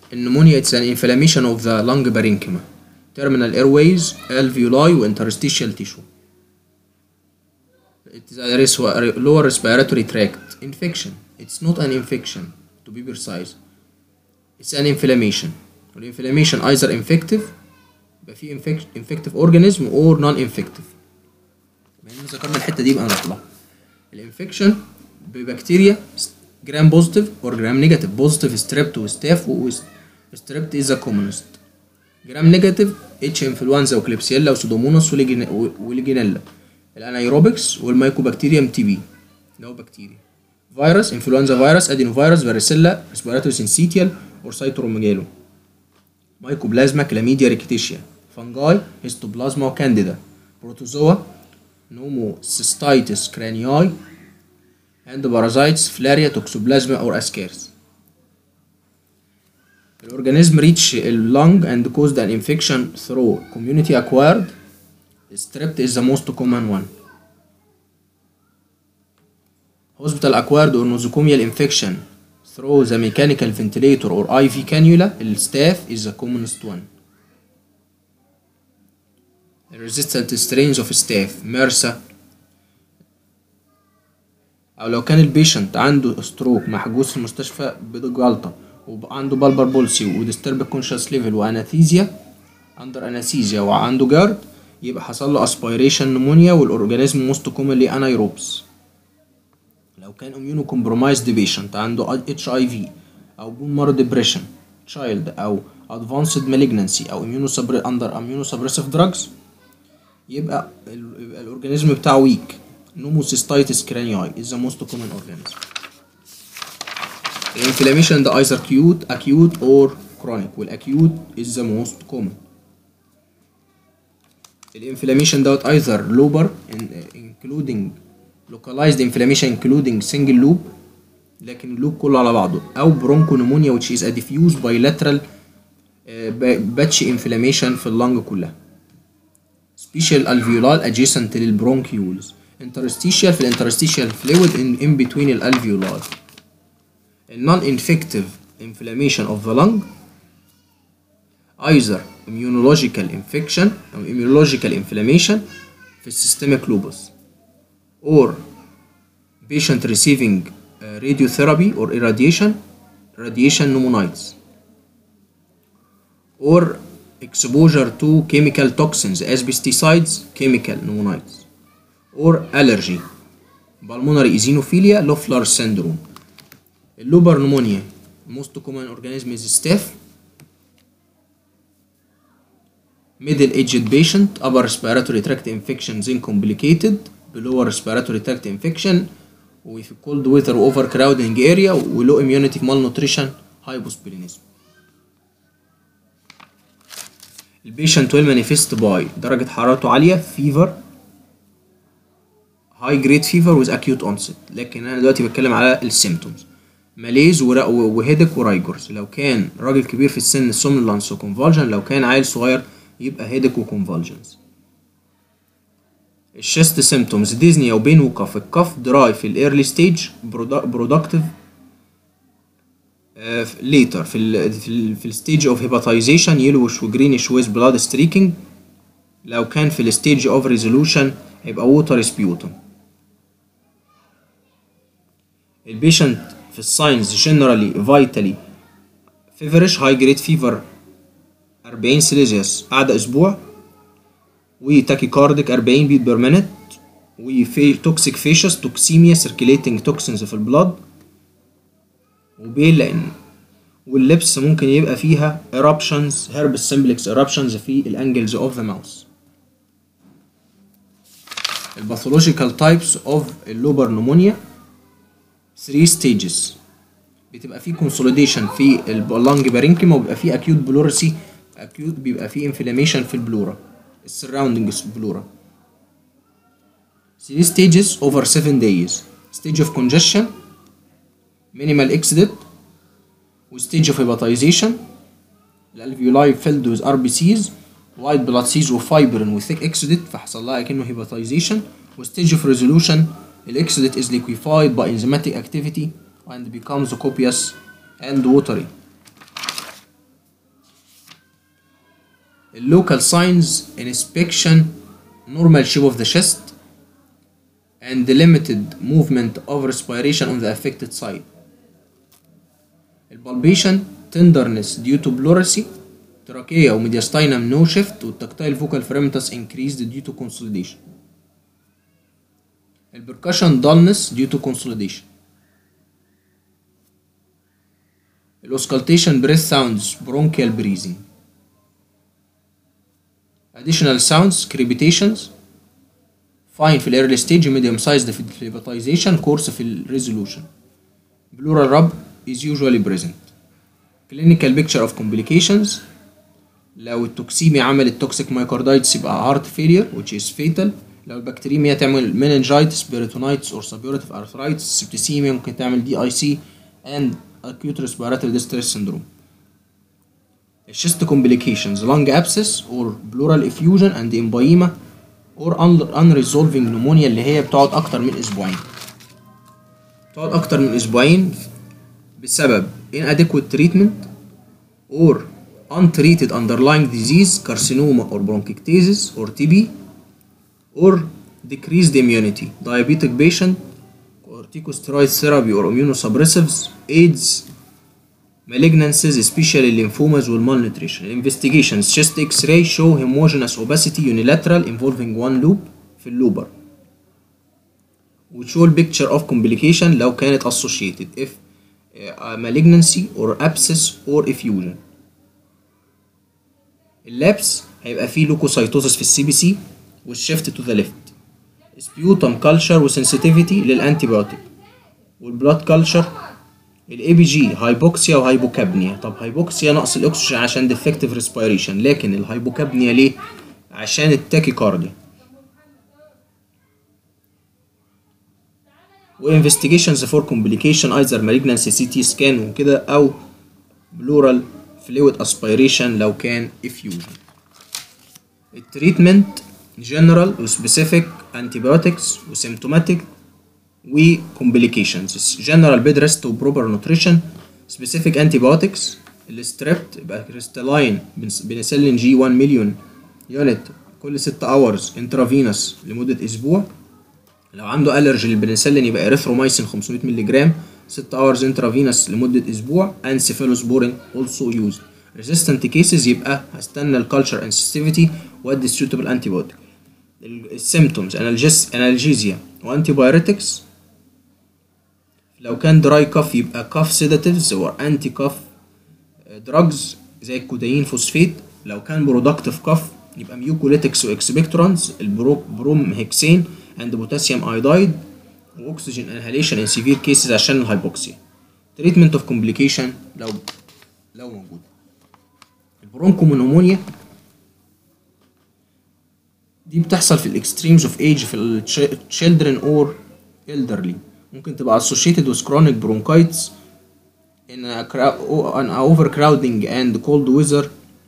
النمونيا it's an inflammation of the lung parenchyma terminal airways alveoli و interstitial tissue it's a res- lower respiratory tract infection it's not an infection to be precise it's an inflammation والinflammation either infective يبقى في infect- infective organism or non-infective بما ان ذكرنا الحته دي يبقى نطلع الانفكشن ببكتيريا جرام بوزيتيف اور جرام نيجاتيف بوزيتيف ستريبت وستاف وستريبت از ذا كومونست جرام نيجاتيف اتش انفلونزا وكليبسيلا وسودوموناس وليجينا- وليجينيلا الانايروبكس والمايكوبكتيريوم تي بي ده هو بكتيريا فيروس انفلونزا فيروس ادينو فيروس فاريسيلا ريسبيراتوري سينسيتيال اور سايتوروميجالو مايكوبلازما كلاميديا ريكيتيشيا فانجاي هيستوبلازما وكانديدا بروتوزوا نوموسيستايتس كرانياي and parasites فلاريا توكسوبلازما or ascaris الأورجانيزم reach اللنج and caused an infection through community acquired strep is the most common one hospital acquired or nosocomial infection through the mechanical ventilator or IV cannula الستاف is the commonest one resistant strains of staph MRSA او لو كان البيشنت عنده ستروك محجوز في المستشفى بجلطة وعنده بالبر بولسي وديسترب كونشس ليفل واناثيزيا اندر اناثيزيا وعنده جارد يبقى حصل له اسبيريشن نمونيا والاورجانيزم موست كومنلي انايروبس لو كان اميونو كومبرومايزد بيشنت عنده اتش اي في او بون مارو ديبريشن تشايلد او ادفانسد مالجنسي او اميونو اندر اميونو سبريسيف دراجز يبقى ال- يبقى الاورجانيزم بتاعه ويك نوموسيستايتس كرانياي is the most common organism الانفلاميشن ده either acute acute or chronic والاكيوت is the most common الانفلاميشن دوت either lobar in- including localized inflammation including single loop لكن اللوب كله على بعضه او برونكو نمونيا which is a diffuse bilateral باتش inflammation في اللنج كلها سبيشال الفيولار adjacent للبرونكيولز interstitial في الانترستيشال fluid in, in between الالفيولار non infective inflammation of the lung either immunological infection أو immunological inflammation في السيستميك lupus or patient receiving uh, radiotherapy or irradiation radiation pneumonitis or exposure to chemical toxins as pesticides chemical pneumonitis or allergy pulmonary eosinophilia Loeffler syndrome اللوبر pneumonia most common organism is staph middle aged patient upper respiratory tract infection then complicated lower respiratory tract infection وفي cold weather overcrowding area ولو immunity malnutrition hyposplenism البيشنت will manifest by درجة حرارته عالية fever high grade fever with acute onset لكن انا دلوقتي بتكلم على السيمتومز ماليز وهيدك ورايجورز لو كان راجل كبير في السن سومنلانس وكونفالجن لو كان عيل صغير يبقى هيدك وكونفالجنز الشست سيمتومز ديزني او بين وكف الكف دراي في الايرلي ستيج برودكتيف ليتر في ال في ال في الستيج اوف هيباتايزيشن يلوش وجرينش ويز بلاد ستريكنج لو كان في الستيج اوف ريزولوشن هيبقى ووتر سبيوتم البيشنت في الساينز جنرالي فايتالي فيفرش هاي جريد فيفر 40 سيليزيوس قعدة اسبوع وتاكيكارديك 40 بيت بير مينت وفي توكسيك فيشس توكسيميا سيركيليتنج توكسينز في البلاد وبيل لان واللبس ممكن يبقى فيها eruptions هربس سمبلكس eruptions في الانجلز اوف ذا ماوس الباثولوجيكال تايبس اوف اللوبر نمونيا 3 ستيجز بتبقى فيه كونسوليديشن في اللنج بارينكيما وبيبقى فيه اكيوت بلورسي اكيوت بيبقى فيه انفلاميشن في البلورا السراوندنجز بلورا 3 stages over 7 days stage of congestion minimal exudate وstage of hepatization الالفيولاي filled with RBCs white blood cells وفايبرين وثيك exudate فحصل لها كأنه hepatization وstage of resolution الexudate is liquefied by enzymatic activity and becomes copious and watery local signs inspection normal shape of the chest and the limited movement of respiration on the affected side البالبيشن tenderness due to pleurisy trachea و mediastinum no shift والtactile vocal fermentus increased due to consolidation البركشن dullness due to consolidation الاوسكالتيشن breath sounds bronchial breathing additional sounds crepitations fine في الايرلي ستيج medium sized في الفليباتيزيشن كورس في الريزولوشن pleural rub is usually present clinical picture of complications لو التوكسيميا عملت توكسيك مايكاردايتس يبقى heart failure which is fatal لو البكتيريميا تعمل meningitis peritonitis or suppurative arthritis septicemia ممكن تعمل دي اي سي and acute respiratory distress syndrome الشيست complications lung abscess or pleural effusion and emphysema or un- unresolving pneumonia اللي هي بتقعد أكتر من أسبوعين بتقعد أكتر من أسبوعين بسبب inadequate treatment or untreated underlying disease carcinoma or bronchiectasis or TB or decreased immunity diabetic patient corticosteroid therapy or immunosuppressives AIDS malignancies especially lymphomas with malnutrition investigations chest x-ray show homogeneous obesity unilateral involving one loop في اللوبر which show picture of complication لو كانت associated if uh, malignancy or abscess or effusion اللابس هيبقى فيه لوكوسايتوزس في السي بي سي والشيفت تو ذا ليفت سبيوتم كلتشر وسنسيتيفيتي للانتيبيوتيك والبلاد كلتشر الاي بي جي هايبوكسيا وهايبوكابنيا طب هايبوكسيا نقص الاكسجين عشان ديفكتيف ريسبيريشن لكن الهايبوكابنيا ليه عشان التاكيكارديا وانفستيجيشنز فور كومبليكيشن ايزر مالجنسي سي تي سكان وكده او بلورال فلويد اسبيريشن لو كان افيوجن التريتمنت جنرال وسبيسيفيك انتيبيوتكس وسيمتوماتيك وكومبليكيشنز جنرال بيد ريست وبروبر نوتريشن سبيسيفيك انتيبيوتكس الستريبت يبقى كريستالاين بنسلين جي 1 مليون يونت كل 6 اورز انترافينوس لمده اسبوع لو عنده الرجي للبنسلين يبقى اريثرومايسين 500 مللي جرام 6 اورز انترافينوس لمده اسبوع انسيفالوسبورين اولسو يوز ريزيستنت كيسز يبقى هستنى الكالتشر انسيستيفيتي وادي سوتبل انتي بيوتيك السيمتومز انالجيزيا وانتي بايريتكس لو كان دراي كاف يبقى كاف سيداتيفز او انتي كاف دراجز زي الكودايين فوسفيت لو كان برودكتيف كاف يبقى ميوكوليتكس واكسبكتورانز البروم هيكسين اند بوتاسيوم ايودايد واكسجين انهاليشن ان سيفير كيسز عشان الهايبوكسيا تريتمنت اوف كومبليكيشن لو لو موجود البرونكومونومونيا دي بتحصل في الاكستريمز اوف ايج في التشيلدرن اور elderly ممكن تبقى associated with chronic bronchitis in a crowd an overcrowding and cold weather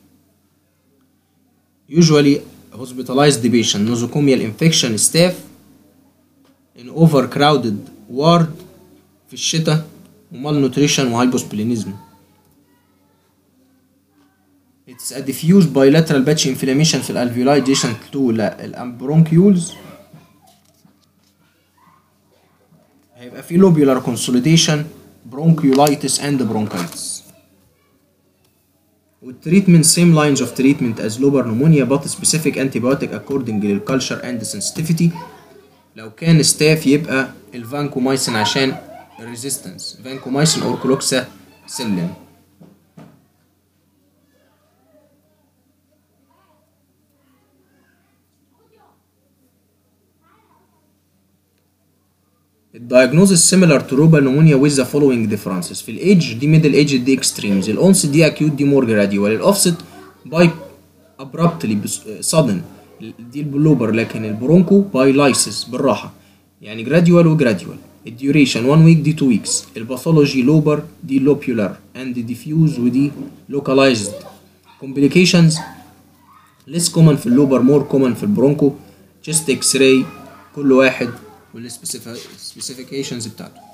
usually hospitalized patient nosocomial infection staph in overcrowded ward في الشتاء وmalnutrition وهايبوسبلينيزم It's a diffuse bilateral patch inflammation في الالفيولاي adjacent to البرونكيولز هيبقى في lobular consolidation bronchiolitis and bronchitis والتريتمنت same lines of treatment as lobar pneumonia but specific antibiotic according للculture and sensitivity لو كان ستاف يبقى الفانكومايسين عشان الريزيستنس فانكومايسين اور كلوكسا سيلين الدايجنوزس similar to lobar pneumonia with the following differences في الايدج دي ميدل ايج دي اكستريمز الاونست دي اكيوت دي مور جراديوال الاوفست باي abruptly sudden دي البلوبر لكن البرونكو باي لايسس بالراحه يعني جراديوال وجراديوال الديوريشن 1 ويك دي 2 ويكس الباثولوجي لوبر دي لوبيولار اند ديفيوز ودي لوكالايزد complications less common في اللوبر more common في البرونكو chest اكس راي كل واحد والسبيسيفيكيشنز بتاعته